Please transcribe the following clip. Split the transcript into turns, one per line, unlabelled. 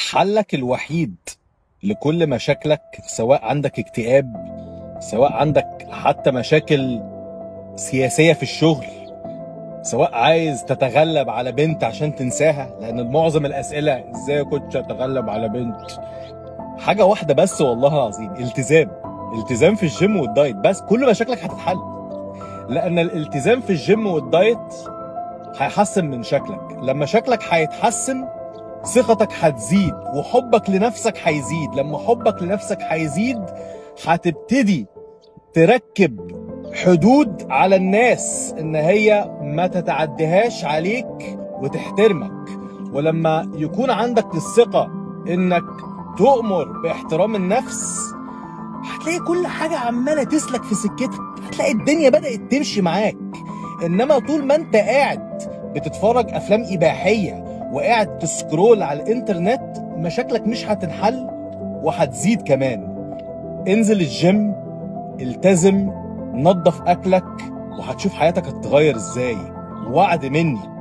حلك الوحيد لكل مشاكلك سواء عندك اكتئاب سواء عندك حتى مشاكل سياسية في الشغل سواء عايز تتغلب على بنت عشان تنساها لان معظم الاسئله ازاي كنت اتغلب على بنت حاجه واحده بس والله العظيم التزام التزام في الجيم والدايت بس كل مشاكلك هتتحل لان الالتزام في الجيم والدايت هيحسن من شكلك لما شكلك هيتحسن ثقتك هتزيد وحبك لنفسك هيزيد لما حبك لنفسك هيزيد هتبتدي تركب حدود على الناس ان هي ما تتعديهاش عليك وتحترمك ولما يكون عندك الثقة انك تؤمر باحترام النفس هتلاقي كل حاجة عمالة تسلك في سكتك هتلاقي الدنيا بدأت تمشي معاك انما طول ما انت قاعد بتتفرج افلام اباحية وقاعد تسكرول على الانترنت مشاكلك مش هتنحل وهتزيد كمان انزل الجيم التزم نظف اكلك وهتشوف حياتك هتتغير ازاي وعد مني